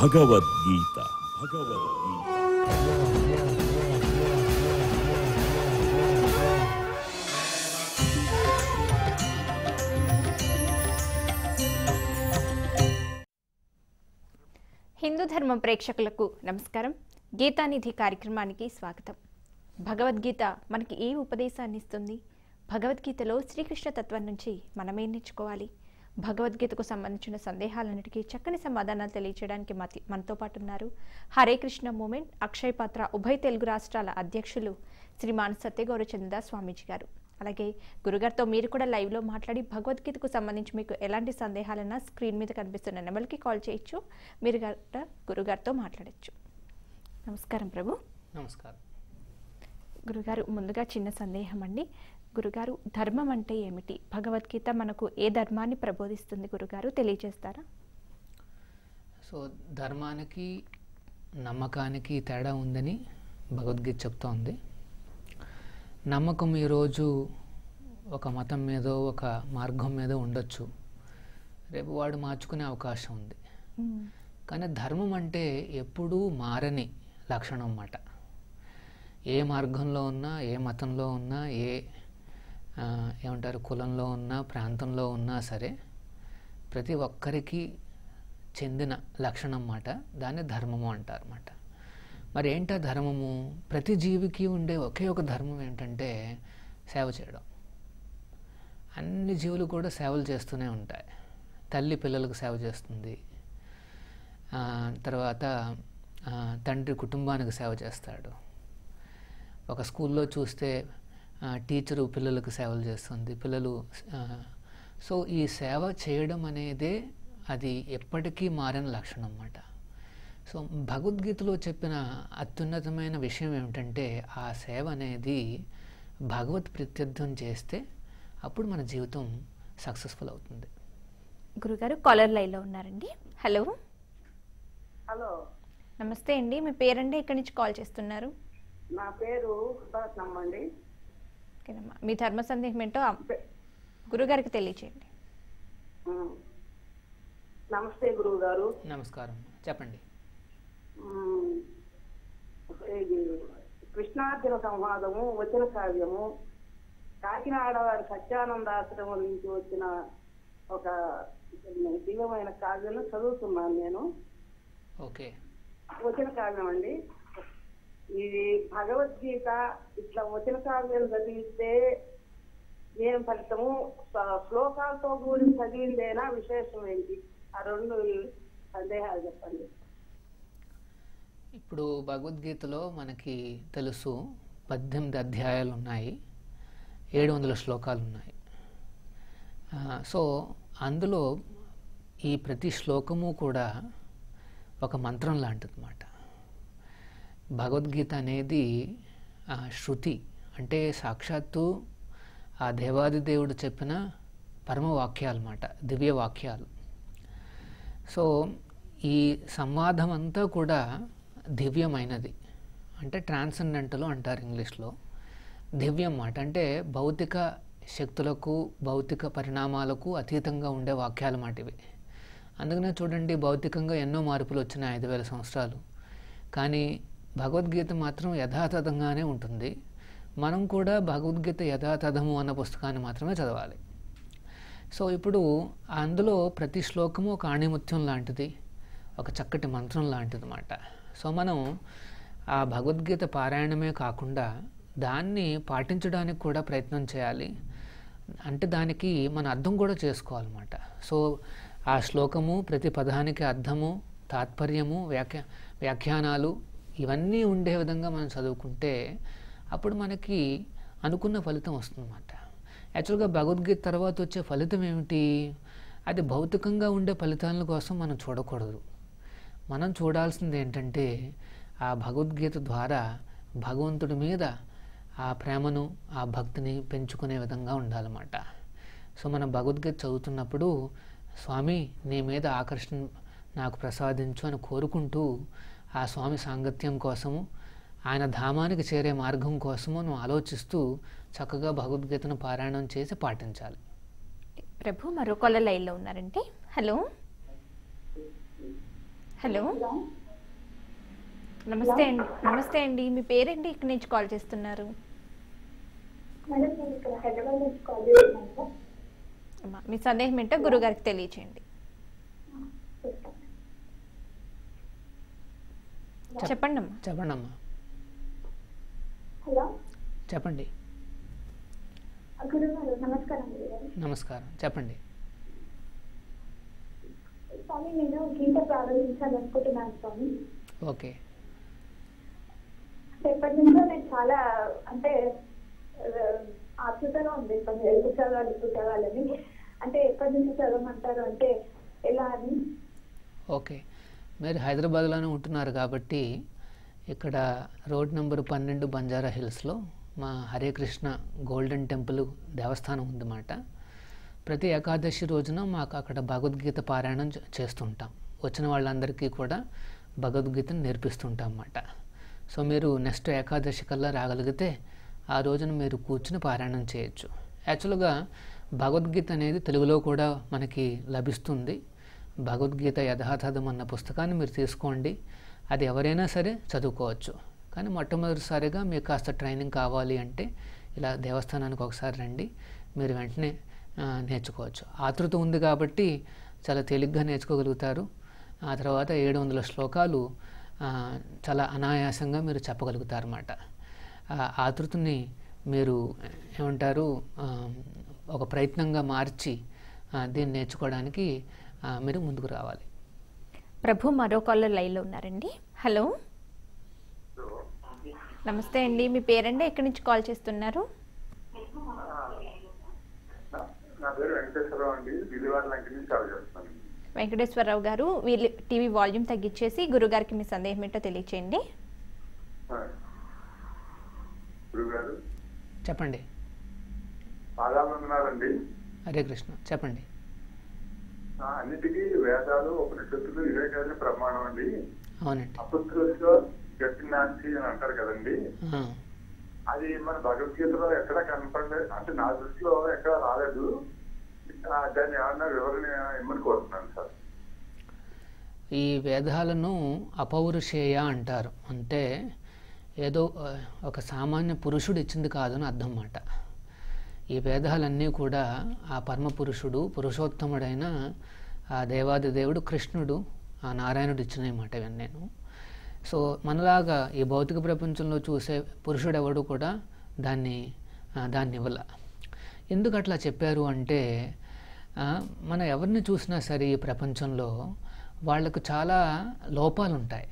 భగవద్గీత భగవద్గీత హిందూ ధర్మం ప్రేక్షకులకు నమస్కారం గీతానిధి కార్యక్రమానికి స్వాగతం భగవద్గీత మనకి ఏ ఉపదేశాన్ని ఇస్తుంది భగవద్గీతలో శ్రీకృష్ణ తత్వం నుంచి మనమేం నేర్చుకోవాలి భగవద్గీతకు సంబంధించిన సందేహాలన్నిటికీ చక్కని సమాధానాలు తెలియజేయడానికి మతి మనతో పాటు ఉన్నారు హరే కృష్ణ మూమెంట్ అక్షయ్ పాత్ర ఉభయ తెలుగు రాష్ట్రాల అధ్యక్షులు శ్రీమాన్ సత్యగౌర చంద్ర స్వామీజీ గారు అలాగే గురుగారితో మీరు కూడా లైవ్లో మాట్లాడి భగవద్గీతకు సంబంధించి మీకు ఎలాంటి సందేహాలన్నా స్క్రీన్ మీద కనిపిస్తున్న నెంబర్కి కాల్ చేయొచ్చు మీరు గట్ట గురుగారితో మాట్లాడచ్చు నమస్కారం ప్రభు నమస్కారం గురుగారు ముందుగా చిన్న సందేహం అండి గురుగారు ధర్మం అంటే ఏమిటి భగవద్గీత మనకు ఏ ధర్మాన్ని ప్రబోధిస్తుంది గురుగారు తెలియజేస్తారా సో ధర్మానికి నమ్మకానికి తేడా ఉందని భగవద్గీత చెప్తోంది నమ్మకం ఈరోజు ఒక మతం మీదో ఒక మార్గం మీద ఉండొచ్చు రేపు వాడు మార్చుకునే అవకాశం ఉంది కానీ ధర్మం అంటే ఎప్పుడూ మారని లక్షణం అన్నమాట ఏ మార్గంలో ఉన్నా ఏ మతంలో ఉన్నా ఏ ఆ, ఏమంటారు కులంలో ఉన్నా ప్రాంతంలో ఉన్నా సరే ప్రతి ఒక్కరికి చెందిన లక్షణం అన్నమాట దాన్ని ధర్మము అంటారు అన్నమాట మరి ఏంటా ధర్మము ప్రతి జీవికి ఉండే ఒకే ఒక ధర్మం ఏంటంటే సేవ చేయడం అన్ని జీవులు కూడా సేవలు చేస్తూనే ఉంటాయి తల్లి పిల్లలకు సేవ చేస్తుంది ఆ, తర్వాత ఆ, తండ్రి కుటుంబానికి సేవ చేస్తాడు ఒక స్కూల్లో చూస్తే ఆ, టీచరు పిల్లలకు సేవలు చేస్తుంది పిల్లలు ఆ, సో ఈ సేవ చేయడం అనేదే అది ఎప్పటికీ మారిన లక్షణం అన్నమాట సో భగవద్గీతలో చెప్పిన అత్యున్నతమైన విషయం ఏమిటంటే ఆ సేవ అనేది భగవత్ ప్రత్యర్థం చేస్తే అప్పుడు మన జీవితం సక్సెస్ఫుల్ అవుతుంది గురుగారు కాలర్ లైన్లో ఉన్నారండి హలో హలో నమస్తే అండి మీ పేరండి ఎక్కడి నుంచి కాల్ చేస్తున్నారు నా పేరు సుభాష్ అండి ఓకేనమ్మా మీ ధర్మ సందేహం ఏంటో ఆ గురుగారికి తెలియచేయండి ఉమ్. నమస్తే గురువు గారు నమస్కారం చెప్పండి ఉమ్, ఇది కృష్ణార్జున సంవాదము వచన కావ్యము కాకినాడ వారి సత్యానందాశ్రమం నుంచి వచ్చిన ఒక దివ్యమైన కావ్యం చదువుతున్నాను నేను ఓకే వచన కావ్యం అండి ఇది భగవద్గీత ఇట్లా వచన కావ్యం చదివితే ఏం ఫలితము స- శ్లోకాలతో కూడి చదివిందేనా విశేషం ఏంటి ఆ రెండు సందేహాలు చెప్పండి ఇప్పుడు భగవద్గీతలో మనకి తెలుసు పద్దెనిమిది అధ్యాయాలు ఉన్నాయి ఏడు వందల శ్లోకాలు ఉన్నాయి ఆ, సో అందులో ఈ ప్రతి శ్లోకము కూడా ఒక మంత్రం లాంటిది అన్నమాట భగవద్గీత అనేది ఆ, శృతి అంటే సాక్షాత్తు ఆ దేవాది దేవుడు చెప్పిన పరమ వాక్యాలు అన్నమాట దివ్య వాక్యాలు సో ఈ సంవాదం అంతా కూడా దివ్యమైనది అంటే ట్రాన్సెండెంటల్ అంటారు ఇంగ్లీష్లో దివ్యం మాట అంటే భౌతిక శక్తులకు భౌతిక పరిణామాలకు అతీతంగా ఉండే వాక్యాలు మాట ఇవి అందుకనే చూడండి భౌతికంగా ఎన్నో మార్పులు వచ్చినాయి ఐదు వేల సంవత్సరాలు కానీ భగవద్గీత మాత్రం యథాతథంగానే ఉంటుంది మనం కూడా భగవద్గీత యథాతథము అన్న పుస్తకాన్ని మాత్రమే చదవాలి సో ఇప్పుడు అందులో ప్రతి శ్లోకము ఒక ఆణిముత్యం లాంటిది ఒక చక్కటి మంత్రం లాంటిది అన్నమాట సో మనం ఆ భగవద్గీత పారాయణమే కాకుండా దాన్ని పాటించడానికి కూడా ప్రయత్నం చేయాలి అంటే దానికి మన అర్థం కూడా చేసుకోవాలన్నమాట సో ఆ శ్లోకము ప్రతి పదానికి అర్థము తాత్పర్యము వ్యాఖ్య వ్యాఖ్యానాలు ఇవన్నీ ఉండే విధంగా మనం చదువుకుంటే అప్పుడు మనకి అనుకున్న ఫలితం వస్తుందన్నమాట యాక్చువల్గా భగవద్గీత తర్వాత వచ్చే ఫలితం ఏమిటి అది భౌతికంగా ఉండే ఫలితాల కోసం మనం చూడకూడదు మనం చూడాల్సింది ఏంటంటే ఆ భగవద్గీత ద్వారా భగవంతుడి మీద ఆ ప్రేమను ఆ భక్తిని పెంచుకునే విధంగా ఉండాలన్నమాట సో మనం భగవద్గీత చదువుతున్నప్పుడు స్వామి నీ మీద ఆకర్షణ నాకు ప్రసాదించు అని కోరుకుంటూ ఆ స్వామి సాంగత్యం కోసము ఆయన ధామానికి చేరే మార్గం కోసము నువ్వు ఆలోచిస్తూ చక్కగా భగవద్గీతను పారాయణం చేసి పాటించాలి ప్రభు మరో కాలర్ లైన్లో ఉన్నారండి హలో హలో నమస్తే అండి నమస్తే అండి మీ పేరేంటి ఇక్కడి నుంచి కాల్ చేస్తున్నారు మేడం నేను ఇక్కడ హైదరాబాద్ నుంచి కాల్ చేస్తున్నాను సార్ అమ్మా, మీ సందేహం ఏంటో గురుగారికి తెలియచేయండి చెప్తాను చెప్పండి అమ్మా చెప్పండి అమ్మా హలో చెప్పండి గురుగారు నమస్కారం గురుగారు నమస్కారం చెప్పండి స్వామి నేను గీత ప్రారంభించాలనుకుంటున్నాను స్వామి ఓకే అంటే ఎప్పటి నుంచో నేను చాలా అంటే ఆ, ఆతృతగా ఉంది స్వామి ఎప్పుడు చదవాలి ఎప్పుడు చదవాలని అంటే ఎప్పటి నుంచి చదవమంటారు అంటే ఎలా అని ఓకే మీరు హైదరాబాద్లోనే ఉంటున్నారు కాబట్టి ఇక్కడ రోడ్ నెంబర్ పన్నెండు బంజారా హిల్స్లో మా హరే కృష్ణ గోల్డెన్ టెంపుల్ దేవస్థానం ఉందన్నమాట ప్రతి ఏకాదశి రోజున మాకు అక్కడ భగవద్గీత పారాయణం చే- చేస్తుంటాం వచ్చిన వాళ్ళందరికీ కూడా భగవద్గీతను నేర్పిస్తుంటాం అన్నమాట సో మీరు నెక్స్ట్ ఏకాదశి కల్లా రాగలిగితే ఆ రోజున మీరు కూర్చుని పారాయణం చేయొచ్చు యాక్చువల్గా భగవద్గీత అనేది తెలుగులో కూడా మనకి లభిస్తుంది భగవద్గీత యథాతథం అన్న పుస్తకాన్ని మీరు తీసుకోండి అది ఎవరైనా సరే చదువుకోవచ్చు కానీ మొట్టమొదటిసారిగా మీకు కాస్త ట్రైనింగ్ కావాలి అంటే ఇలా దేవస్థానానికి ఒకసారి రండి మీరు వెంటనే ఆ, నేర్చుకోవచ్చు ఆతృత ఉంది కాబట్టి చాలా తేలిగ్గా నేర్చుకోగలుగుతారు ఆ తర్వాత ఏడు వందల శ్లోకాలు ఆ, చాలా అనాయాసంగా మీరు చెప్పగలుగుతారు అన్నమాట ఆ ఆతృతని మీరు ఏమంటారు ఆ, ఒక ప్రయత్నంగా మార్చి ఆ, దీన్ని నేర్చుకోవడానికి ఆ, మీరు ముందుకు రావాలి ప్రభు మరో కాలర్ లైన్లో ఉన్నారండి హలో నమస్తే అండి మీ పేరండి ఎక్కడి నుంచి కాల్ చేస్తున్నారు నా- నా పేరు వెంకటేశ్వరరావు అండి విజయవాడ లంక నుంచి కాల్ చేస్తున్నాను వెంకటేశ్వరరావు గారు వీళ్ళు టీవీ వాల్యూమ్ తగ్గించేసి గురుగారికి మీ సందేహం ఏంటో తెలియచేయండి ఆ. గురుగారు చెప్పండి పాదాలంటున్నారండి హరే కృష్ణ చెప్పండి ఆ, అన్నిటికీ వేదాలు ఉపనిషత్తులు ఇవే కదా ప్రమాణం అండి అవునండి అపుత్రులతో గట్టినాంచి అని అంటారు కదండి ఆ, అది మన భగవద్గీతలో ఎక్కడ కనపడలేదు అంటే నా దృష్టిలో ఎక్కడ రాలేదు ఆ, దాన్ని ఏమన్నా వివరణ ఇమ్మని కోరుతున్నాను సార్ ఈ వేదాలను అపౌరుషేయ అంటారు అంటే ఏదో ఆ, ఒక సామాన్య పురుషుడు ఇచ్చింది కాదని అర్థం మాట ఈ వేదాలన్నీ కూడా ఆ పరమ పురుషుడు పురుషోత్తముడైన ఆ దేవాది దేవుడు కృష్ణుడు ఆ నారాయణుడు ఇచ్చినవి మాట ఇవన్నీ నేను సో మనలాగా ఈ భౌతిక ప్రపంచంలో చూసే పురుషుడు ఎవడు కూడా దాన్ని ఆ, దాన్ని ఇవ్వల ఎందుకు అట్లా చెప్పారు అంటే ఆ, మనం ఎవరిని చూసినా సరే ఈ ప్రపంచంలో వాళ్ళకు చాలా లోపాలు ఉంటాయి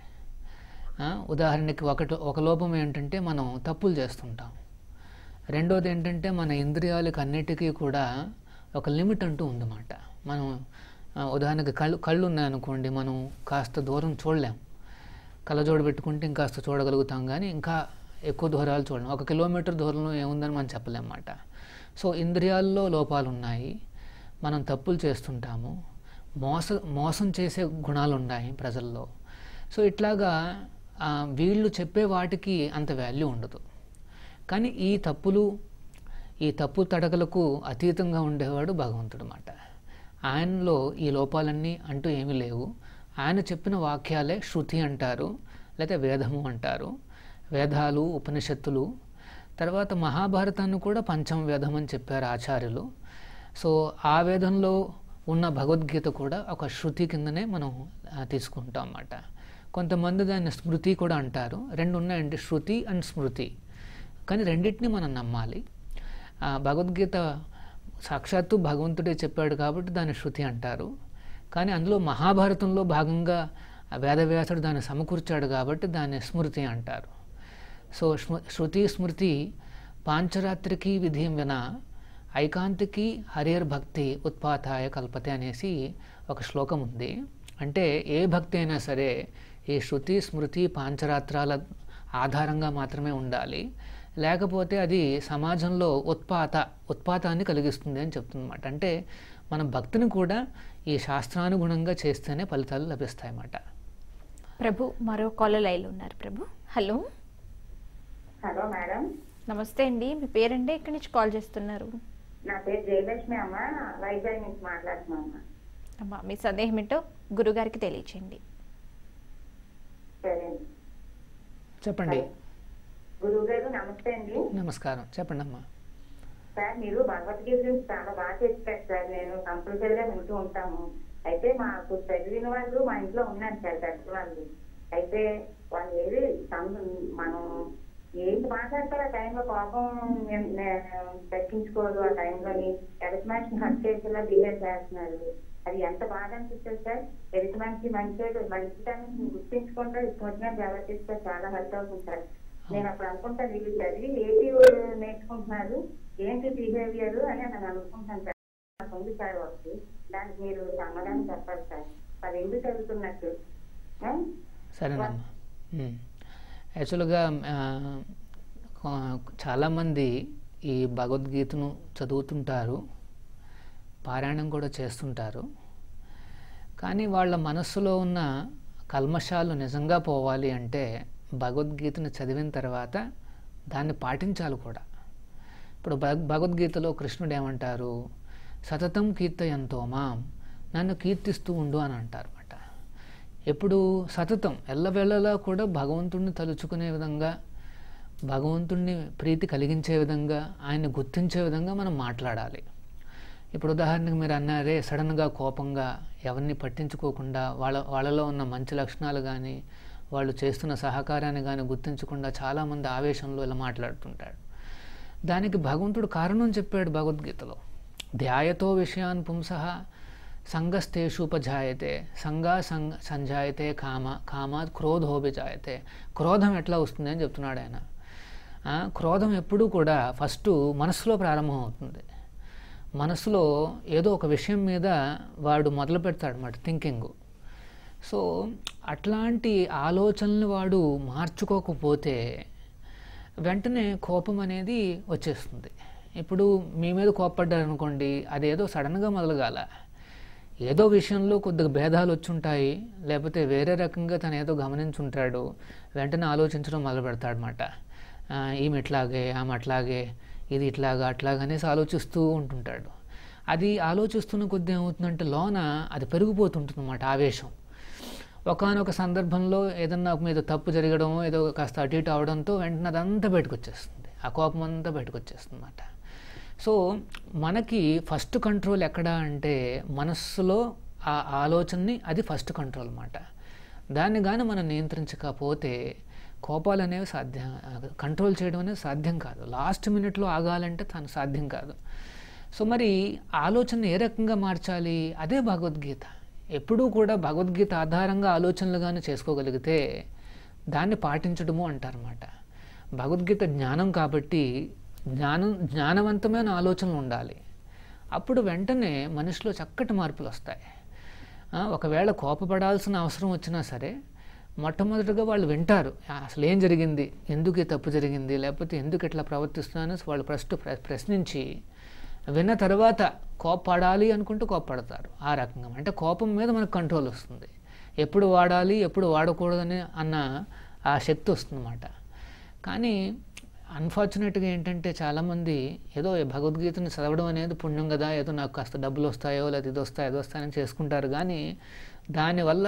ఆ, ఉదాహరణకి ఒకటి ఒక లోపం ఏంటంటే మనం తప్పులు చేస్తుంటాం రెండోది ఏంటంటే మన ఇంద్రియాలకు అన్నిటికీ కూడా ఒక లిమిట్ అంటూ ఉందన్నమాట మనం ఆ, ఉదాహరణకి కళ్ళు కళ్ళు ఉన్నాయనుకోండి మనం కాస్త దూరం చూడలేం కళ్ళజోడు పెట్టుకుంటే ఇంకాస్త చూడగలుగుతాం కానీ ఇంకా ఎక్కువ దూరాలు చూడలేం ఒక కిలోమీటర్ దూరంలో ఏముందని మనం చెప్పలేం అన్నమాట సో ఇంద్రియాల్లో లోపాలు ఉన్నాయి మనం తప్పులు చేస్తుంటాము మోస మోసం చేసే గుణాలు ఉన్నాయి ప్రజల్లో సో ఇట్లాగా ఆ, వీళ్ళు చెప్పే వాటికి అంత వాల్యూ ఉండదు కానీ ఈ తప్పులు ఈ తప్పు తడకలకు అతీతంగా ఉండేవాడు భగవంతుడు అన్నమాట ఆయనలో ఈ లోపాలన్నీ అంటూ ఏమీ లేవు ఆయన చెప్పిన వాక్యాలే శృతి అంటారు లేకపోతే వేదము అంటారు వేదాలు ఉపనిషత్తులు తర్వాత మహాభారతాన్ని కూడా పంచమ వేదం అని చెప్పారు ఆచార్యులు సో ఆ వేదంలో ఉన్న భగవద్గీత కూడా ఒక శృతి కిందనే మనం ఆ, తీసుకుంటాం అన్నమాట కొంతమంది దాన్ని స్మృతి కూడా అంటారు రెండు ఉన్నాయండి శృతి అండ్ స్మృతి కానీ రెండింటిని మనం నమ్మాలి ఆ, భగవద్గీత సాక్షాత్తు భగవంతుడే చెప్పాడు కాబట్టి దాన్ని శృతి అంటారు కానీ అందులో మహాభారతంలో భాగంగా ఆ వేదవ్యాసుడు దాన్ని సమకూర్చాడు కాబట్టి దాన్ని స్మృతి అంటారు సో స్మ శృతి స్మృతి పాంచరాత్రికి విధిం విన ఐకాంతికి హరిహర్ భక్తి ఉత్పాతాయ కల్పతే అనేసి ఒక శ్లోకం ఉంది అంటే ఏ భక్తి అయినా సరే ఈ శృతి స్మృతి పాంచరాత్రాల ఆధారంగా మాత్రమే ఉండాలి లేకపోతే అది సమాజంలో ఉత్పాత ఉత్పాతాన్ని కలిగిస్తుంది అని చెప్తుందన్నమాట అంటే మన భక్తిని కూడా ఈ శాస్త్రానుగుణంగా చేస్తేనే ఫలితాలు లభిస్తాయి అన్నమాట ప్రభు మరో కాలర్ లైన్లో ఉన్నారు ప్రభు హలో హలో మేడం నమస్తే అండి మీ పేరండి ఎక్కడి నుంచి కాల్ చేస్తున్నారు నా పేరు జయలక్ష్మి అమ్మ వైజాగ్ నుంచి మాట్లాడుతున్నాను అమ్మ. అమ్మా మీ సందేహం ఏంటో గురుగారికి తెలియచేయండి చెప్పండి గురువు గారు నమస్తే అండి నమస్కారం చెప్పండి అమ్మా సార్ మీరు భగవద్గీత గురించి చాలా బాగా చెప్పారు సార్ నేను కంపల్సరీగా వింటూ ఉంటాము అయితే మాకు చదివిన వాళ్ళు మా ఇంట్లో ఉన్నారు సార్ పెద్ద వాళ్ళు అయితే వాళ్ళు ఏది సం- మనం ఏంటి మాట్లాడతారు ఆ టైంలో కోపం నేను- నేను దక్కించుకోరు ఆ టైంలోని ఎదుటి మనిషిని హత్య చేసేలా బిహేవ్ చేస్తున్నారు అది ఎంత బాధ అనిపిస్తుంది సార్ ఎదుటి మనిషి మంచి మంచితనం గుర్తించుకుంటే ఇష్టం వచ్చినా ప్రవర్తిస్తే చాలా హర్ట్ అవుతుంది సార్ నేను అప్పుడు అనుకుంటాను వీళ్ళు చదివి ఏంటి నేర్చుకుంటున్నారు ఏంటి బిహేవియర్ అని నేను అనుకుంటాను సార్ నాకు ఉంది సార్ ఒకటి దానికి మీరు సమాధానం చెప్పాలి సార్ అది ఎందుకు చదువుతున్నట్టు ఆ? సరేనమ్మా మ్మ్. యాక్చువల్గా ఆ, కొ- చాలామంది ఈ భగవద్గీతను చదువుతుంటారు పారాయణం కూడా చేస్తుంటారు కానీ వాళ్ళ మనస్సులో ఉన్న కల్మషాలు నిజంగా పోవాలి అంటే భగవద్గీతను చదివిన తర్వాత దాన్ని పాటించాలి కూడా ఇప్పుడు భగ- భగవద్గీతలో కృష్ణుడు ఏమంటారు సతతం కీర్తయంతో మాం నన్ను కీర్తిస్తూ ఉండు అని అంటారు అన్నమాట ఎప్పుడు సతతం ఎల్లవేళలా కూడా భగవంతుణ్ణి తలుచుకునే విధంగా భగవంతుణ్ణి ప్రీతి కలిగించే విధంగా ఆయన్ని గుర్తించే విధంగా మనం మాట్లాడాలి ఇప్పుడు ఉదాహరణకు మీరు అన్నారే సడన్గా కోపంగా ఎవరిని పట్టించుకోకుండా వాళ్ళ వాళ్ళలో ఉన్న మంచి లక్షణాలు కానీ వాళ్ళు చేస్తున్న సహకారాన్ని కానీ గుర్తించకుండా చాలామంది ఆవేశంలో ఇలా మాట్లాడుతుంటాడు దానికి భగవంతుడు కారణం చెప్పాడు భగవద్గీతలో ధ్యాయతో విషయాన్ పుంస సంగస్తేషుపజాయతే సంగా సంగ సంజాయతే కామ కామాత్ క్రోధోభిజాయతే క్రోధం ఎట్లా వస్తుంది అని చెప్తున్నాడు ఆయన ఆ, క్రోధం ఎప్పుడూ కూడా ఫస్ట్ మనసులో ప్రారంభం అవుతుంది మనసులో ఏదో ఒక విషయం మీద వాడు మొదలు పెడతాడు అన్నమాట థింకింగ్ సో అట్లాంటి ఆలోచనలు వాడు మార్చుకోకపోతే వెంటనే కోపం అనేది వచ్చేస్తుంది ఇప్పుడు మీ మీద కోప్పడ్డారు అనుకోండి అదేదో సడన్గా మొదలుగాల ఏదో విషయంలో కొద్దిగా భేదాలు వచ్చుంటాయి లేకపోతే వేరే రకంగా తను ఏదో గమనించుంటాడు వెంటనే ఆలోచించడం మొదలు పెడతాడనమాట ఈమె ఇట్లాగే ఆమె అట్లాగే ఇది ఇట్లాగా అట్లాగా అనేసి ఆలోచిస్తూ ఉంటుంటాడు అది ఆలోచిస్తున్న కొద్ది ఏమవుతుందంటే లోన అది పెరిగిపోతుంటుంది అన్నమాట ఆవేశం ఒకనొక సందర్భంలో ఏదన్నా మీద తప్పు జరగడం ఏదో కాస్త అటు ఇటు అవడంతో వెంటనే అదంతా బయటకు వచ్చేస్తుంది ఆ కోపం అంతా బయటకు వచ్చేస్తుంది అన్నమాట సో మనకి ఫస్ట్ కంట్రోల్ ఎక్కడ అంటే మనస్సులో ఆ ఆలోచనని అది ఫస్ట్ కంట్రోల్ అన్నమాట దాన్ని కానీ మనం నియంత్రించకపోతే కోపాలు అనేవి సాధ్యం కంట్రోల్ చేయడం అనేది సాధ్యం కాదు లాస్ట్ మినిట్లో ఆగాలంటే తను సాధ్యం కాదు సో మరి ఆలోచన ఏ రకంగా మార్చాలి అదే భగవద్గీత ఎప్పుడూ కూడా భగవద్గీత ఆధారంగా ఆలోచనలు కానీ చేసుకోగలిగితే దాన్ని పాటించడము అంటారన్నమాట భగవద్గీత జ్ఞానం కాబట్టి జ్ఞానం జ్ఞానవంతమైన ఆలోచనలు ఉండాలి అప్పుడు వెంటనే మనిషిలో చక్కటి మార్పులు వస్తాయి ఆ, ఒకవేళ కోపపడాల్సిన అవసరం వచ్చినా సరే మొట్టమొదటిగా వాళ్ళు వింటారు ఆ, అసలు ఏం జరిగింది ఎందుకు ఈ తప్పు జరిగింది లేకపోతే ఎందుకు ఇట్లా ప్రవర్తిస్తున్నాను వాళ్ళు ఫస్ట్ ప్ర- ప్రశ్నించి విన్న తర్వాత కోప్పడాలి అనుకుంటూ కోప్పడతారు ఆ రకంగా అంటే కోపం మీద మనకు కంట్రోల్ వస్తుంది ఎప్పుడు వాడాలి ఎప్పుడు వాడకూడదని అన్న ఆ శక్తి వస్తుందన్నమాట కానీ అన్ఫార్చునేట్గా ఏంటంటే చాలామంది ఏదో ఈ భగవద్గీతను చదవడం అనేది పుణ్యం కదా ఏదో నాకు కాస్త డబ్బులు వస్తాయో లేదా ఇది వస్తాయో అది వస్తాయని చేసుకుంటారు కానీ దానివల్ల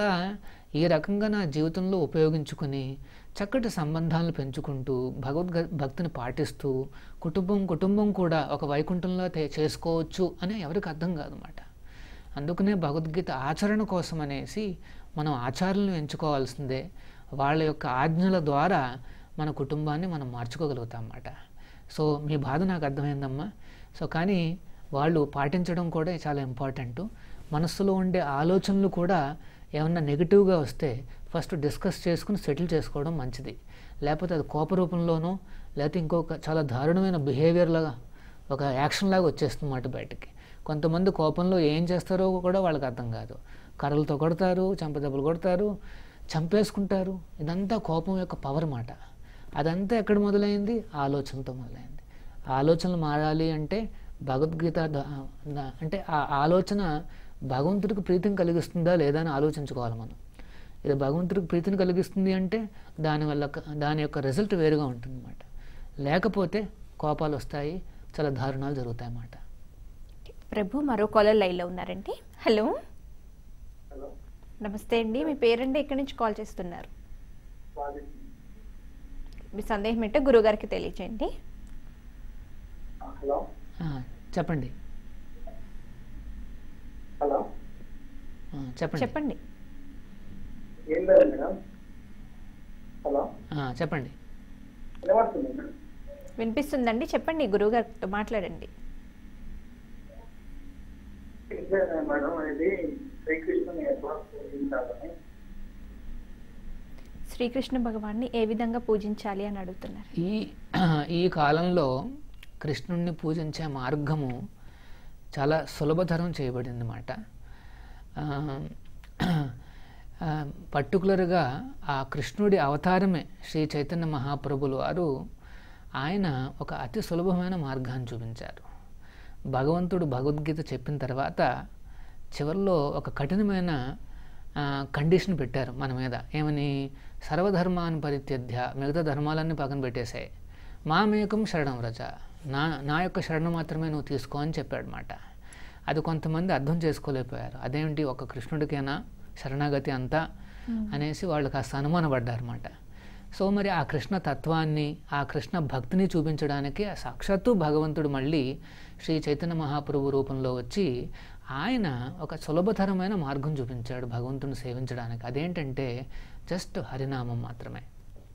ఈ రకంగా నా జీవితంలో ఉపయోగించుకుని చక్కటి సంబంధాలను పెంచుకుంటూ భగవద్గ భక్తిని పాటిస్తూ కుటుంబం కుటుంబం కూడా ఒక వైకుంఠంలో తే- చేసుకోవచ్చు అని ఎవరికి అర్థం కాదన్నమాట అందుకనే భగవద్గీత ఆచరణ కోసం అనేసి మనం ఆచారాలను ఎంచుకోవాల్సిందే వాళ్ళ యొక్క ఆజ్ఞల ద్వారా మన కుటుంబాన్ని మనం మార్చుకోగలుగుతాం అన్నమాట సో మీ బాధ నాకు అర్థమైందమ్మా సో కానీ వాళ్ళు పాటించడం కూడా చాలా ఇంపార్టెంట్ మనస్సులో ఉండే ఆలోచనలు కూడా ఏమన్నా నెగిటివ్గా వస్తే ఫస్ట్ డిస్కస్ చేసుకుని సెటిల్ చేసుకోవడం మంచిది లేకపోతే అది కోప రూపంలోనో లేకపోతే ఇంకొక చాలా దారుణమైన బిహేవియర్ లాగా ఒక యాక్షన్ లాగా వచ్చేస్తుంది మాట బయటికి కొంతమంది కోపంలో ఏం చేస్తారో కూడా వాళ్ళకి అర్థం కాదు కర్రలతో కొడతారు చంపదెబ్బలు కొడతారు చంపేసుకుంటారు ఇదంతా కోపం యొక్క పవర్ మాట అదంతా ఎక్కడ మొదలైంది ఆలోచనతో మొదలైంది ఆలోచనలు మారాలి అంటే భగవద్గీత ద- ద- అంటే ఆ ఆలోచన భగవంతుడికి ప్రీతిని కలిగిస్తుందా లేదా అని ఆలోచించుకోవాలి మనం ఇది భగవంతుడికి ప్రీతిని కలిగిస్తుంది అంటే దానివల్ల క- దాని యొక్క రిజల్ట్ వేరుగా ఉంటుంది అన్నమాట లేకపోతే కోపాలు వస్తాయి చాలా దారుణాలు జరుగుతాయి అన్నమాట ప్రభు మరో కాలర్ లైన్లో ఉన్నారండి హలో హలో నమస్తే అండి మీ పేరండి ఎక్కడి నుంచి కాల్ చేస్తున్నారు మాది మీ సందేహం ఏంటో గురుగారికి తెలియచేయండి హలో ఆ, చెప్పండి హలో ఆ, చెప్పండి చెప్పండి ఏం లేదు మేడం హలో ఆ, చెప్పండి వినబడుతుంది మేడం వినిపిస్తుందండి చెప్పండి గురువుగారితో మాట్లాడండి ఏం లేదు మేడం ఇది శ్రీకృష్ణుని ఎట్లా పూజించాలని శ్రీకృష్ణ భగవాన్ని ఏ విధంగా పూజించాలి అని అడుగుతున్నారు ఈ ఈ కాలంలో కృష్ణుణ్ణి పూజించే మార్గము చాలా సులభతరం చేయబడింది అన్నమాట పర్టికులర్గా ఆ కృష్ణుడి అవతారమే శ్రీ చైతన్య మహాప్రభులు వారు ఆయన ఒక అతి సులభమైన మార్గాన్ని చూపించారు భగవంతుడు భగవద్గీత చెప్పిన తర్వాత చివరిలో ఒక కఠినమైన ఆ, కండిషన్ పెట్టారు మన మీద ఏమని సర్వధర్మాన్ని పరిత్యధ్య మిగతా ధర్మాలన్నీ పక్కన పెట్టేశాయి మామేకం శరణం రజ నా నా యొక్క శరణం మాత్రమే నువ్వు తీసుకో అని చెప్పాడు అనమాట అది కొంతమంది అర్థం చేసుకోలేకపోయారు అదేమిటి ఒక కృష్ణుడికైనా శరణాగతి అంతా అనేసి వాళ్ళు కాస్త అనుమానపడ్డారన్నమాట సో మరి ఆ కృష్ణ తత్వాన్ని ఆ కృష్ణ భక్తిని చూపించడానికి ఆ సాక్షాత్తు భగవంతుడు మళ్ళీ శ్రీ చైతన్య మహాప్రభు రూపంలో వచ్చి ఆయన ఒక సులభతరమైన మార్గం చూపించాడు భగవంతుని సేవించడానికి అదేంటంటే జస్ట్ హరినామం మాత్రమే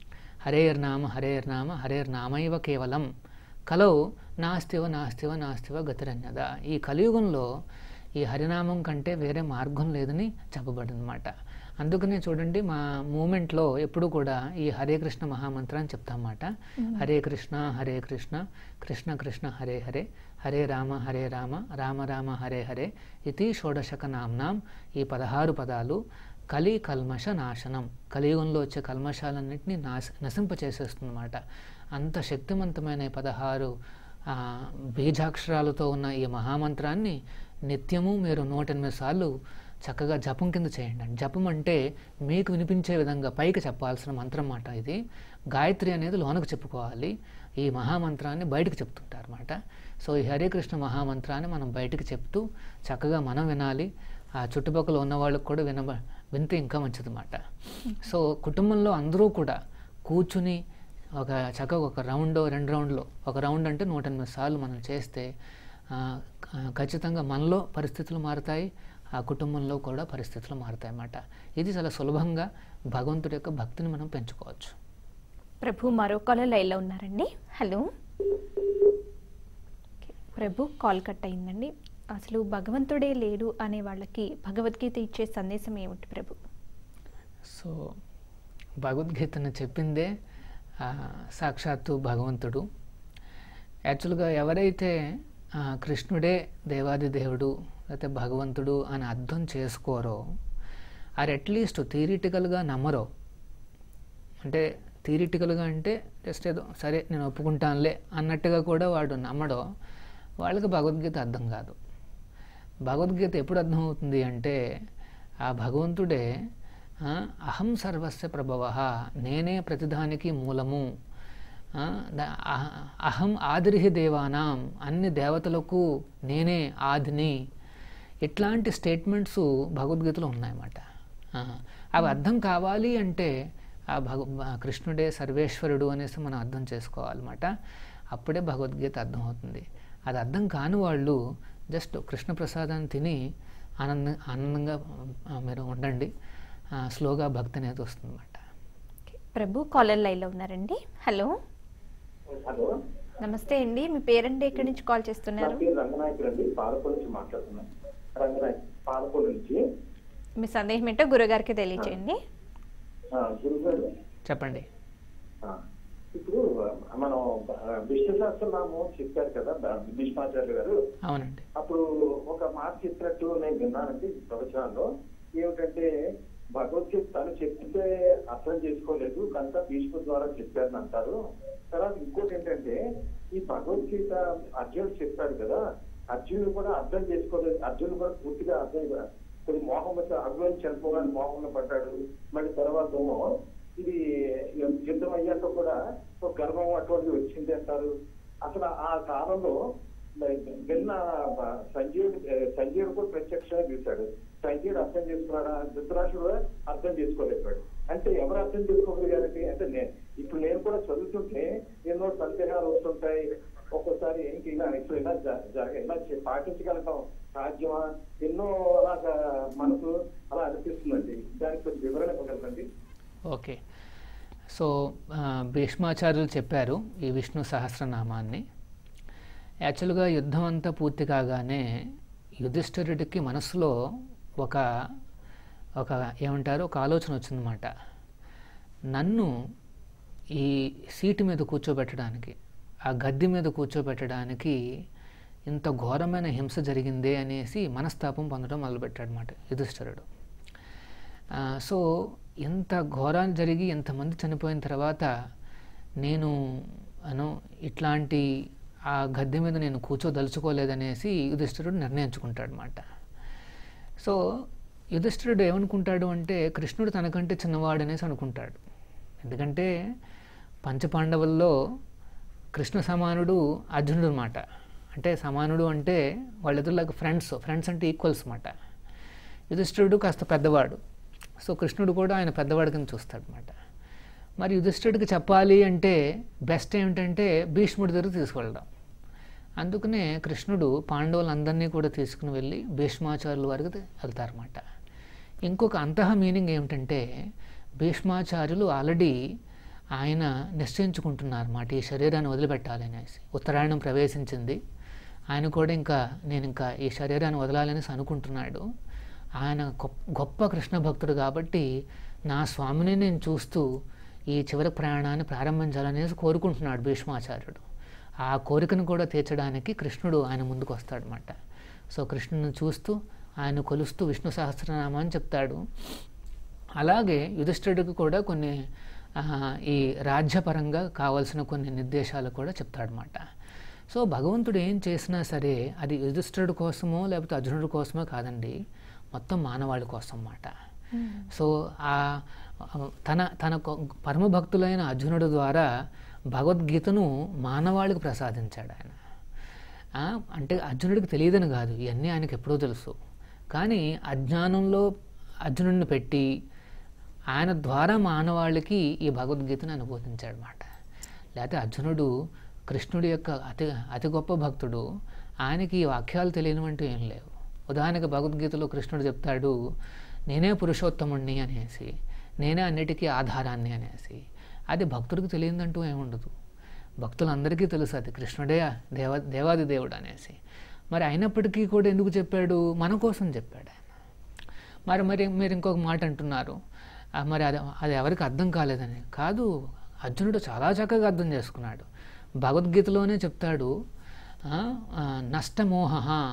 హరేర్నామ హరేర్నామ హరేర్నామైవ కేవలం కలౌ నాస్తివ నాస్తివ నాస్తివ గతిరన్యద ఈ కలియుగంలో ఈ హరినామం కంటే వేరే మార్గం లేదని చెప్పబడింది అనమాట అందుకనే చూడండి మా మూమెంట్లో ఎప్పుడు కూడా ఈ హరే కృష్ణ మహామంత్రాన్ని చెప్తామన్నమాట హరే కృష్ణ హరే కృష్ణ కృష్ణ కృష్ణ హరే హరే హరే రామ హరే రామ రామ రామ హరే హరే ఇది షోడశక నామ్నాం ఈ పదహారు పదాలు కలి కల్మష నాశనం కలియుగంలో వచ్చే కల్మషాలన్నింటినీ నాశ నశింపచేసేస్తుందన్నమాట అంత శక్తివంతమైన ఈ పదహారు ఆ, బీజాక్షరాలతో ఉన్న ఈ మహామంత్రాన్ని నిత్యము మీరు నూట ఎనిమిది సార్లు చక్కగా జపం కింద చేయండి జపం అంటే మీకు వినిపించే విధంగా పైకి చెప్పాల్సిన మంత్రం మాట ఇది గాయత్రి అనేది లోనకు చెప్పుకోవాలి ఈ మహామంత్రాన్ని బయటకు చెప్తుంటారు అనమాట సో ఈ హరే కృష్ణ మహామంత్రాన్ని మనం బయటకు చెప్తూ చక్కగా మనం వినాలి ఆ చుట్టుపక్కల ఉన్న వాళ్ళకు కూడా వినబ వింటే ఇంకా మంచిదన్నమాట సో కుటుంబంలో అందరూ కూడా కూర్చుని ఒక చక్కగా ఒక రౌండ్ రెండు రౌండ్లో ఒక రౌండ్ అంటే నూట ఎనిమిది సార్లు మనం చేస్తే ఆ, క- ఖచ్చితంగా మనలో పరిస్థితులు మారుతాయి ఆ కుటుంబంలో కూడా పరిస్థితులు మారుతాయి అన్నమాట ఇది చాలా సులభంగా భగవంతుడి యొక్క భక్తిని మనం పెంచుకోవచ్చు ప్రభు మరో కాలర్ లైన్లో ఉన్నారండి hello okay. Prabhu call cut అయిందండి అసలు భగవంతుడే లేడు అనే వాళ్ళకి భగవద్గీత ఇచ్చే సందేశం ఏమిటి ప్రభు సో భగవద్గీతను చెప్పిందే ఆ, సాక్షాత్తు భగవంతుడు యాక్చువల్గా ఎవరైతే ఆ, కృష్ణుడే దేవాది దేవుడు లేకపోతే భగవంతుడు అని అర్థం చేసుకోరో ఆర్ అట్లీస్ట్ థియరిటికల్గా నమ్మరో అంటే థియరిటికల్గా అంటే జస్ట్ ఏదో సరే నేను ఒప్పుకుంటానులే అన్నట్టుగా కూడా వాడు నమ్మడో వాళ్ళకి భగవద్గీత అర్థం కాదు భగవద్గీత ఎప్పుడు అర్థమవుతుంది అంటే ఆ భగవంతుడే ఆ, అహం సర్వస్య ప్రభవ నేనే ప్రతిదానికి మూలము ఆ, ద- అహ- అహం ఆదిరిహి దేవానాం అన్ని దేవతలకు నేనే ఆదిని ఇట్లాంటి స్టేట్మెంట్స్ భగవద్గీతలో ఉన్నాయన్నమాట ఆ, అవి అర్థం కావాలి అంటే ఆ భగ ఆ కృష్ణుడే సర్వేశ్వరుడు అనేసి మనం అర్థం చేసుకోవాలన్నమాట అప్పుడే భగవద్గీత అర్థమవుతుంది అది అర్థం కాని వాళ్ళు జస్ట్ కృష్ణ ప్రసాదాన్ని తిని ఆనంద ఆనందంగా ఆ, మీరు ఉండండి ఆ, స్లోగా భక్తి అనేది వస్తుందన్నమాట ఓకే. ప్రభు కాలర్ లైన్లో ఉన్నారండి హలో హలో నమస్తే అండి మీ పేరండి ఎక్కడి నుంచి కాల్ నా చేస్తున్నారు పేరు రంగనాయకుడు అండి పాలపూర్ నుంచి మాట్లాడుతున్నాను రంగనాయక్ పాలపూర్ నుంచి మీ సందేహం ఏంటో గురుగారికి తెలియచేయండి ఆ, గురుగారు చెప్పండి ఆ, ఇప్పుడు మనం ఆ, విష్ణు సహస్రనామం చెప్పారు కదా బ- భీష్మాచార్య గారు అవునండి అప్పుడు ఒక మాట చెప్పినట్టు నేను విన్నానండి ఈ ప్రవచనాల్లో ఏమిటంటే భగవద్గీత తను చెప్తే అర్థం చేసుకోలేదు కనుక భీష్మ ద్వారా చెప్పారని అంటారు తర్వాత ఇంకోటి ఏంటంటే ఈ భగవద్గీత అర్జునుడు చెప్పాడు కదా అర్జునుడు కూడా అర్థం చేసుకోలేదు అర్జునుడు కూడా పూర్తిగా అర్థం కొద్ది మోహం వచ్చి అర్జునుడు చనిపోగానే మోహంలో పడ్డాడు మళ్ళీ తర్వాత ఏమో ఇది యుద్ధం అయ్యాక కూడా ఒక గర్వం అటువంటిది వచ్చింది అంటారు అసలు ఆ కాలంలో విన్న సంజీవుడు సంజీవుడు కూడా ప్రత్యక్షంగా చూశాడు సంజీవుడు అర్థం చేసుకున్నాడా ధృతరాష్ట్రుడు కూడా అర్థం చేసుకోలేకపోయాడు అంటే ఎవరు అర్థం చేసుకోగలిగారంటే అంటే నేను ఇప్పుడు నేను కూడా చదువుతుంటే ఎన్నో సందేహాలు వస్తుంటాయి ఒక్కోసారి ఏంటి ఇలా ఇప్పుడు ఇలా జ- జరగ ఇలా చే- పాటించగలగడం సాధ్యమా ఎన్నో అలాగా మనకు అలా అనిపిస్తుందండి దానికి కొంచెం వివరణ ఇవ్వగలరండి ఓకే సో ఆ, భీష్మాచార్యులు చెప్పారు ఈ విష్ణు సహస్రనామాన్ని యాక్చువల్గా యుద్ధం అంతా పూర్తి కాగానే యుధిష్ఠిరుడికి మనసులో ఒక ఒక ఏమంటారు ఒక ఆలోచన వచ్చిందన్నమాట నన్ను ఈ సీటు మీద కూర్చోబెట్టడానికి ఆ గద్దె మీద కూర్చోబెట్టడానికి ఇంత ఘోరమైన హింస జరిగిందే అనేసి మనస్తాపం పొందడం మొదలుపెట్టాడు అనమాట యుధిష్ఠిరుడు ఆ, సో ఎంత ఘోరాలు జరిగి ఎంతమంది చనిపోయిన తర్వాత నేను అను ఇట్లాంటి ఆ గద్దె మీద నేను కూర్చోదలుచుకోలేదనేసి యుధిష్ఠిరుడు నిర్ణయించుకుంటాడు అనమాట సో యుధిష్ఠిరుడు ఏమనుకుంటాడు అంటే కృష్ణుడు తనకంటే చిన్నవాడు అనేసి అనుకుంటాడు ఎందుకంటే పంచపాండవుల్లో కృష్ణ సమానుడు అర్జునుడు అనమాట అంటే సమానుడు అంటే వాళ్ళిద్దరు ఫ్రెండ్స్ ఫ్రెండ్స్ అంటే ఈక్వల్స్ అనమాట యుధిష్ఠిరుడు కాస్త పెద్దవాడు సో కృష్ణుడు కూడా ఆయన పెద్దవాడి కింద చూస్తాడనమాట మరి యుధిష్ఠిరుడికి చెప్పాలి అంటే బెస్ట్ ఏమిటంటే భీష్ముడి దగ్గర తీసుకెళ్ళడం అందుకనే కృష్ణుడు పాండవులందరినీ కూడా తీసుకుని వెళ్ళి భీష్మాచార్యుల వారికి వెళ్తారన్నమాట ఇంకొక అంతః మీనింగ్ ఏమిటంటే భీష్మాచార్యులు ఆల్రెడీ ఆయన నిశ్చయించుకుంటున్నారన్నమాట ఈ శరీరాన్ని వదిలిపెట్టాలి అనేసి ఉత్తరాయణం ప్రవేశించింది ఆయన కూడా ఇంకా నేను ఇంకా ఈ శరీరాన్ని వదలాలనేసి అనుకుంటున్నాడు ఆయన గొప్ప గొప్ప కృష్ణ భక్తుడు కాబట్టి నా స్వామిని నేను చూస్తూ ఈ చివరి ప్రయాణాన్ని ప్రారంభించాలనేసి కోరుకుంటున్నాడు భీష్మాచార్యుడు ఆ కోరికను కూడా తీర్చడానికి కృష్ణుడు ఆయన ముందుకు వస్తాడనమాట సో కృష్ణుని చూస్తూ ఆయన కొలుస్తూ విష్ణు సహస్రనామాన్ని చెప్తాడు అలాగే యుధిష్ఠిరుడికి కూడా కొన్ని ఆ, ఈ రాజ్యపరంగా కావాల్సిన కొన్ని నిర్దేశాలు కూడా చెప్తాడనమాట సో భగవంతుడు ఏం చేసినా సరే అది యుధిష్ఠిరుడి కోసమో లేకపోతే అర్జునుడి కోసమో కాదండి మొత్తం మానవాళి కోసం అన్నమాట సో ఆ ఆ, తన తన కొ- పరమ భక్తులైన అర్జునుడి ద్వారా భగవద్గీతను మానవాళికి ప్రసాదించాడు ఆయన ఆ, అంటే అర్జునుడికి తెలియదని కాదు ఇవన్నీ ఆయనకి ఎప్పుడో తెలుసు కానీ అజ్ఞానంలో అర్జునుడిని పెట్టి ఆయన ద్వారా మానవాళికి ఈ భగవద్గీతను అనుబోధించాడు అనమాట లేకపోతే అర్జునుడు కృష్ణుడి యొక్క అతి అతి గొప్ప భక్తుడు ఆయనకి ఈ వాక్యాలు తెలియనివంటూ ఏం లేవు ఉదాహరణకి భగవద్గీతలో కృష్ణుడు చెప్తాడు నేనే పురుషోత్తముణ్ణి అనేసి నేనే అన్నిటికీ ఆధారాన్ని అనేసి అది భక్తుడికి తెలియదంటూ ఏముండదు భక్తులందరికీ తెలుసు అది కృష్ణుడే దేవ దేవాది దేవుడు అనేసి మరి అయినప్పటికీ కూడా ఎందుకు చెప్పాడు మన కోసం చెప్పాడు ఆయన మరి మరి మీరు ఇంకొక మాట అంటున్నారు ఆ, మరి అది అది ఎవరికి అర్థం కాలేదని కాదు అర్జునుడు చాలా చక్కగా అర్థం చేసుకున్నాడు భగవద్గీతలోనే చెప్తాడు ఆ, ఆ, నష్టమోహ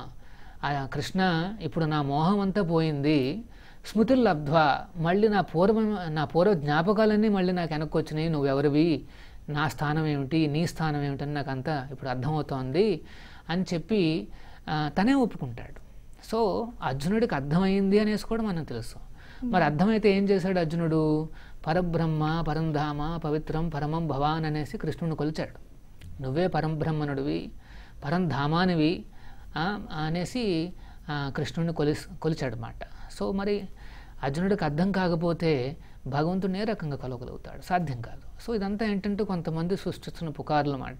ఆ, కృష్ణ ఇప్పుడు నా మోహం అంతా పోయింది స్మృతులు లబ్ధ్వా మళ్ళీ నా పూర్వ నా పూర్వ జ్ఞాపకాలన్నీ మళ్ళీ నాకు వెనక్కి వచ్చినాయి నువ్వెవరివి నా స్థానం ఏమిటి నీ స్థానం ఏమిటని నాకు అంతా ఇప్పుడు అర్థమవుతోంది అని చెప్పి ఆ, తనే ఒప్పుకుంటాడు సో అర్జునుడికి అర్థమైంది అనేసి కూడా మనకు తెలుసు మరి అర్థమైతే ఏం చేశాడు అర్జునుడు పరబ్రహ్మ పరంధామ పవిత్రం పరమం భవాన్ అనేసి కృష్ణుని కొలిచాడు నువ్వే పరంబ్రహ్మణుడివి పరంధామానివి ఆ, అనేసి ఆ, కృష్ణుడిని కొలి కొలిచాడు అన్నమాట సో మరి అర్జునుడికి అర్థం కాకపోతే భగవంతుడు ఏ రకంగా కలగలుగుతాడు సాధ్యం కాదు సో ఇదంతా ఏంటంటే కొంతమంది సృష్టిస్తున్న పుకార్లు అన్నమాట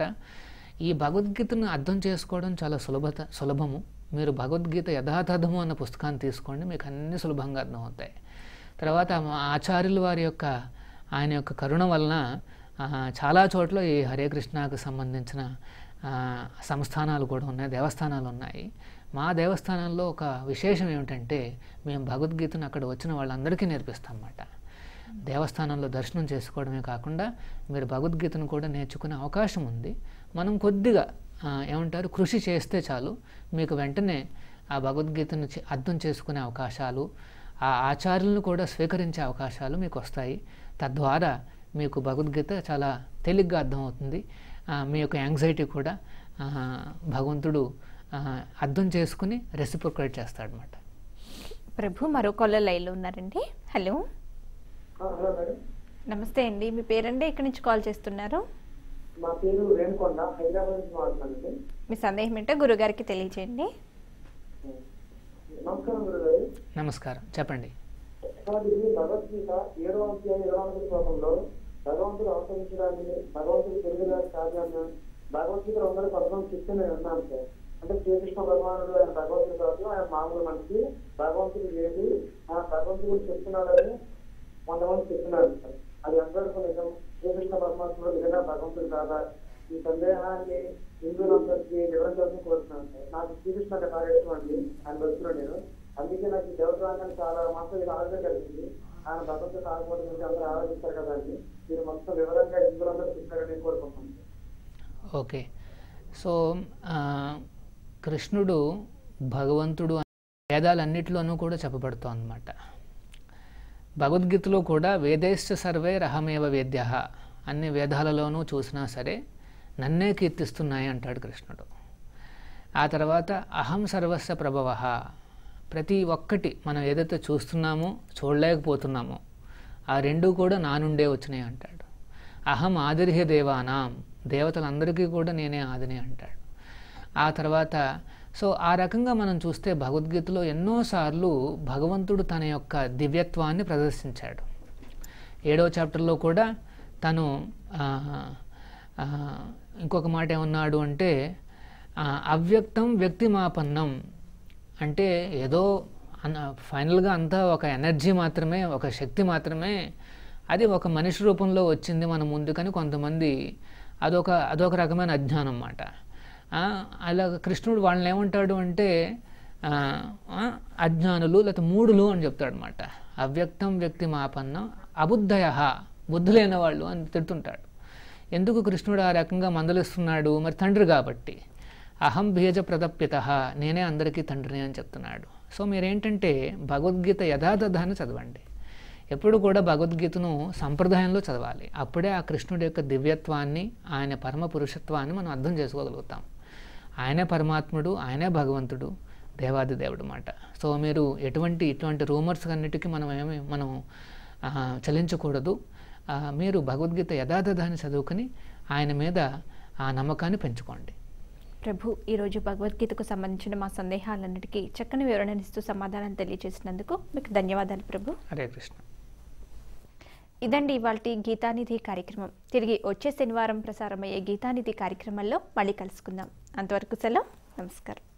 ఈ భగవద్గీతను అర్థం చేసుకోవడం చాలా సులభత సులభము మీరు భగవద్గీత యథాతథము అన్న పుస్తకాన్ని తీసుకోండి మీకు అన్ని సులభంగా అర్థమవుతాయి తర్వాత మా ఆచార్యుల వారి యొక్క ఆయన యొక్క కరుణ వలన ఆ, చాలా చోట్ల ఈ హరే కృష్ణకు సంబంధించిన ఆ, సంస్థానాలు కూడా ఉన్నాయి దేవస్థానాలు ఉన్నాయి మా దేవస్థానంలో ఒక విశేషం ఏమిటంటే మేము భగవద్గీతను అక్కడ వచ్చిన వాళ్ళందరికీ నేర్పిస్తాం అన్నమాట దేవస్థానంలో దర్శనం చేసుకోవడమే కాకుండా మీరు భగవద్గీతను కూడా నేర్చుకునే అవకాశం ఉంది మనం కొద్దిగా ఆ, ఏమంటారు కృషి చేస్తే చాలు మీకు వెంటనే ఆ భగవద్గీతను చే- అర్థం చేసుకునే అవకాశాలు ఆ ఆచార్యులను కూడా స్వీకరించే అవకాశాలు మీకు వస్తాయి తద్వారా మీకు భగవద్గీత చాలా తేలిగ్గా అర్థమవుతుంది ఆ, మీ యొక్క యాంగ్జైటీ కూడా ఆ, భగవంతుడు ఆ, అర్థం చేసుకుని రెసిప్రొకేట్ చేస్తాడనమాట ప్రభు మరో కాలర్ లైన్లో ఉన్నారండి హలో హలో మేడం నమస్తే అండి మీ పేరండి ఎక్కడి నుంచి కాల్ చేస్తున్నారు మా పేరు రేణుకొండ హైదరాబాద్ నుంచి మాట్లాడుతుంది మీ సందేహం ఏంటో గురుగారికి తెలియజేయండి నమస్కారం గురుగారు నమస్కారం చెప్పండి సార్ ఇది భగవద్గీత ఏడో అధ్యాయం ఇరవై నాలుగు శ్లోకంలో భగవంతుడు అవతరించడాన్ని భగవంతుడు పెరుగుదల కాదని భగవద్గీత అందరూ కొంతమంది చెప్తే నేను విన్నాను సార్ అంటే శ్రీకృష్ణ భగవానుడు ఆయన భగవంతుడు కాదు ఆయన మామూలు మనిషి భగవంతుడు లేదు ఆ భగవంతుడు చెప్తున్నాడని కొంతమంది చెప్తున్నారు సార్ అది ఎంతవరకు నిజం శ్రీకృష్ణ పరమాత్ముడు నిజంగా భగవంతుడు కాదా ఈ సందేహాన్ని హిందువులందరికీ వివరించాలని కోరుతున్నాను సార్ నాకు శ్రీకృష్ణ కార్యక్రమం అండి ఆయన భక్తులు నేను అందుకే నాకు ఈ దేవతాంగాన్ని చాలా మాత్రం ఇది ఆలోచన కలిగింది ఆయన భగవంతుడు ఆగిపోవడం గురించి అందరూ ఆలోచిస్తారు కదా అండి మీరు మొత్తం వివరంగా హిందువులందరూ చెప్తారని కోరుకుంటున్నాను ఓకే సో ఆ, కృష్ణుడు భగవంతుడు అనే వేదాలన్నిటిలోనూ కూడా చెప్పబడుతూ అనమాట భగవద్గీతలో కూడా వేదేశ్చ సర్వే రహమేవ వేద్య అన్ని వేదాలలోనూ చూసినా సరే నన్నే కీర్తిస్తున్నాయి అంటాడు కృష్ణుడు ఆ తర్వాత అహం సర్వస్వ ప్రభవ ప్రతి ఒక్కటి మనం ఏదైతే చూస్తున్నామో చూడలేకపోతున్నామో ఆ రెండు కూడా నా నుండే వచ్చినాయి అంటాడు అహం ఆదిర్హ్య దేవానాం దేవతలందరికీ కూడా నేనే ఆదిని అంటాడు ఆ తర్వాత సో ఆ రకంగా మనం చూస్తే భగవద్గీతలో ఎన్నోసార్లు భగవంతుడు తన యొక్క దివ్యత్వాన్ని ప్రదర్శించాడు ఏడవ చాప్టర్లో కూడా తను ఆ, ఆ, ఇంకొక మాట ఏమన్నాడు అంటే ఆ, అవ్యక్తం వ్యక్తిమాపన్నం అంటే ఏదో అన్న ఫైనల్గా అంతా ఒక ఎనర్జీ మాత్రమే ఒక శక్తి మాత్రమే అది ఒక మనిషి రూపంలో వచ్చింది మన ముందుకని కొంతమంది అదొక అదొక రకమైన అజ్ఞానం అన్నమాట ఆ, అలా కృష్ణుడు వాళ్ళని ఏమంటాడు అంటే ఆ, ఆ, అజ్ఞానులు లేకపోతే మూడులు అని చెప్తాడు అనమాట అవ్యక్తం వ్యక్తి మాపన్నం అబుద్ధయ బుద్ధి లేని వాళ్ళు అని తిడుతుంటాడు ఎందుకు కృష్ణుడు ఆ రకంగా మందలిస్తున్నాడు మరి తండ్రి కాబట్టి అహం బీజ ప్రదప్యత నేనే అందరికీ తండ్రిని అని చెప్తున్నాడు సో మీరేంటంటే భగవద్గీత యథాతథాన్ని చదవండి ఎప్పుడు కూడా భగవద్గీతను సంప్రదాయంలో చదవాలి అప్పుడే ఆ కృష్ణుడి యొక్క దివ్యత్వాన్ని ఆయన పరమ పురుషత్వాన్ని మనం అర్థం చేసుకోగలుగుతాం ఆయనే పరమాత్ముడు ఆయనే భగవంతుడు దేవాది దేవుడు మాట సో మీరు ఎటువంటి ఇటువంటి రూమర్స్ అన్నిటికీ మనం ఏమి మనం ఆ, చలించకూడదు ఆ, మీరు భగవద్గీత యథాతథాన్ని చదువుకుని ఆయన మీద ఆ నమ్మకాన్ని పెంచుకోండి ప్రభు ఈరోజు భగవద్గీతకు సంబంధించిన మా సందేహాలన్నిటికీ చక్కని వివరణనిస్తూ సమాధానం తెలియజేసినందుకు మీకు ధన్యవాదాలు ప్రభు హరే కృష్ణ ఇదండి ఇవాళ గీతానిధి కార్యక్రమం తిరిగి వచ్చే శనివారం ప్రసారమయ్యే గీతానిధి కార్యక్రమంలో మళ్ళీ కలుసుకుందాం అంతవరకు సెలవు నమస్కారం